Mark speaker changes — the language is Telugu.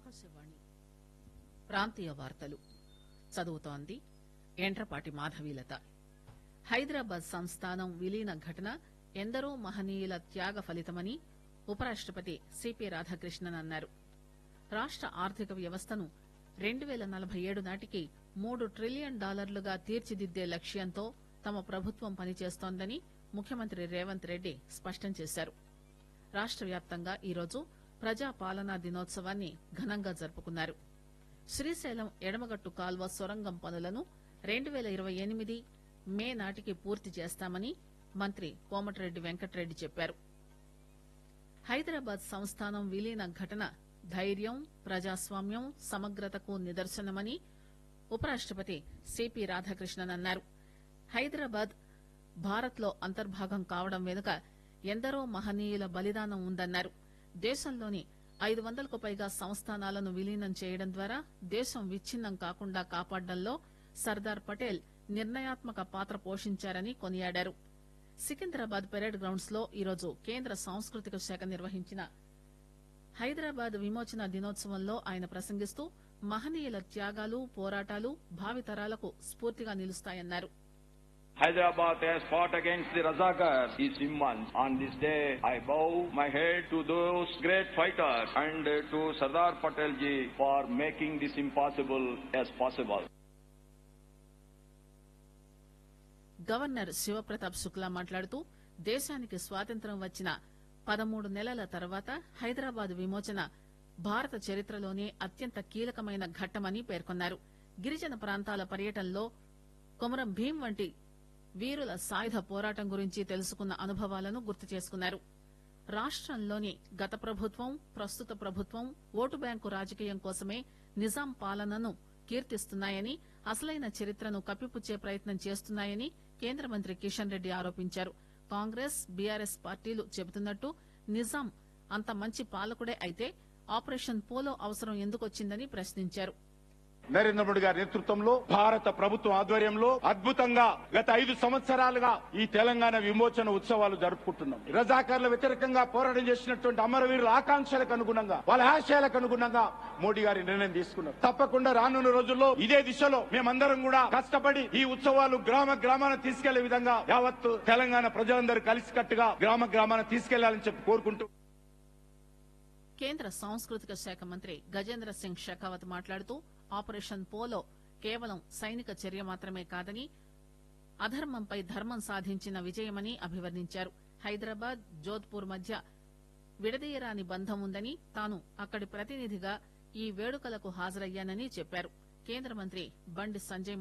Speaker 1: ఆకాశవాణి ప్రాంతీయ వార్తలు చదువుతోంది ఎండ్రపాటి మాధవీలత హైదరాబాద్ సంస్థానం విలీన ఘటన ఎందరో మహనీయుల త్యాగ ఫలితమని ఉపరాష్టపతి సిపి రాధాకృష్ణన్ అన్నారు రాష్ట ఆర్థిక వ్యవస్థను రెండు పేల నలభై ఏడు నాటికి మూడు ట్రిలియన్ డాలర్లుగా తీర్చిదిద్దే లక్ష్యంతో తమ ప్రభుత్వం పనిచేస్తోందని ముఖ్యమంత్రి రేవంత్ రెడ్డి స్పష్టం చేశారు రాష్ట వ్యాప్తంగా ఈరోజు ప్రజా పాలనా దినోత్సవాన్ని ఘనంగా జరుపుకున్నారు శ్రీశైలం ఎడమగట్టు కాల్వ సొరంగం పనులను రెండు పేల ఇరవై ఎనిమిది మే నాటికి పూర్తి చేస్తామని మంత్రి కోమటిరెడ్డి వెంకటరెడ్డి చెప్పారు హైదరాబాద్ సంస్థానం విలీన ఘటన ధైర్యం ప్రజాస్వామ్యం సమగ్రతకు నిదర్శనమని ఉపరాష్టపతి సిపి రాధాకృష్ణన్ అన్నారు హైదరాబాద్ భారత్ లో అంతర్భాగం కావడం వెనుక ఎందరో మహనీయుల బలిదానం ఉందన్నారు దేశంలోని ఐదు వందలకు పైగా సంస్థానాలను విలీనం చేయడం ద్వారా దేశం విచ్ఛిన్నం కాకుండా కాపాడడంలో సర్దార్ పటేల్ నిర్ణయాత్మక పాత్ర పోషించారని కొనియాడారు సికింద్రాబాద్ పెరేడ్ గ్రౌండ్స్ లో ఈరోజు కేంద్ర సాంస్కృతిక శాఖ నిర్వహించిన హైదరాబాద్ విమోచన దినోత్సవంలో ఆయన ప్రసంగిస్తూ మహనీయుల త్యాగాలు పోరాటాలు భావితరాలకు స్ఫూర్తిగా నిలుస్తాయన్నారు
Speaker 2: Hyderabad has fought against the Razakars, his Simmans. On this day, I bow my head to those great fighters and to Sardar Patel ji for making this impossible as possible.
Speaker 1: Governor Shivpratap Shukla మాట్లాడుతూ దేశానికి స్వాతంత్ర్యం వచ్చిన పదమూడు నెలల తర్వాత హైదరాబాద్ విమోచన భారత చరిత్రలోనే అత్యంత కీలకమైన ఘట్టమని పేర్కొన్నారు గిరిజన ప్రాంతాల పర్యటనలో కొమరం భీం వంటి వీరుల సాయుధ పోరాటం గురించి తెలుసుకున్న అనుభవాలను గుర్తు చేసుకున్నారు రాష్టంలోని గత ప్రభుత్వం ప్రస్తుత ప్రభుత్వం ఓటు బ్యాంకు రాజకీయం కోసమే నిజాం పాలనను కీర్తిస్తున్నాయని అసలైన చరిత్రను కప్పిపుచ్చే ప్రయత్నం చేస్తున్నాయని కేంద్ర మంత్రి కిషన్ రెడ్డి ఆరోపించారు కాంగ్రెస్ బీఆర్ఎస్ పార్టీలు చెబుతున్నట్టు నిజాం అంత మంచి పాలకుడే అయితే ఆపరేషన్ పోలో అవసరం ఎందుకొచ్చిందని ప్రశ్నించారు
Speaker 3: నరేంద్ర మోడీ గారి నేతృత్వంలో భారత ప్రభుత్వం ఆధ్వర్యంలో అద్భుతంగా గత ఐదు సంవత్సరాలుగా ఈ తెలంగాణ విమోచన ఉత్సవాలు జరుపుకుంటున్నాం రజాకార్ల వ్యతిరేకంగా పోరాటం చేసినటువంటి అమరవీరుల ఆకాంక్షలకు అనుగుణంగా వాళ్ళ ఆశయాలకు అనుగుణంగా మోడీ గారి నిర్ణయం తీసుకున్నారు తప్పకుండా రానున్న రోజుల్లో ఇదే దిశలో మేమందరం కూడా కష్టపడి ఈ ఉత్సవాలు గ్రామ గ్రామాన తీసుకెళ్లే విధంగా యావత్ తెలంగాణ ప్రజలందరూ కలిసికట్టుగా గ్రామ గ్రామాన తీసుకెళ్లాలని చెప్పి కోరుకుంటూ
Speaker 1: కేంద్ర సాంస్కృతిక శాఖ మంత్రి గజేంద్ర సింగ్ షెకావత్ మాట్లాడుతూ ఆపరేషన్ పోలో కేవలం సైనిక చర్య మాత్రమే కాదని అధర్మంపై ధర్మం సాధించిన విజయమని అభివర్ణించారు హైదరాబాద్ జోధ్పూర్ మధ్య విడదీయరాని బంధం ఉందని తాను అక్కడి ప్రతినిధిగా ఈ వేడుకలకు హాజరయ్యానని చెప్పారు కేంద్ర మంత్రి బండి సంజయ్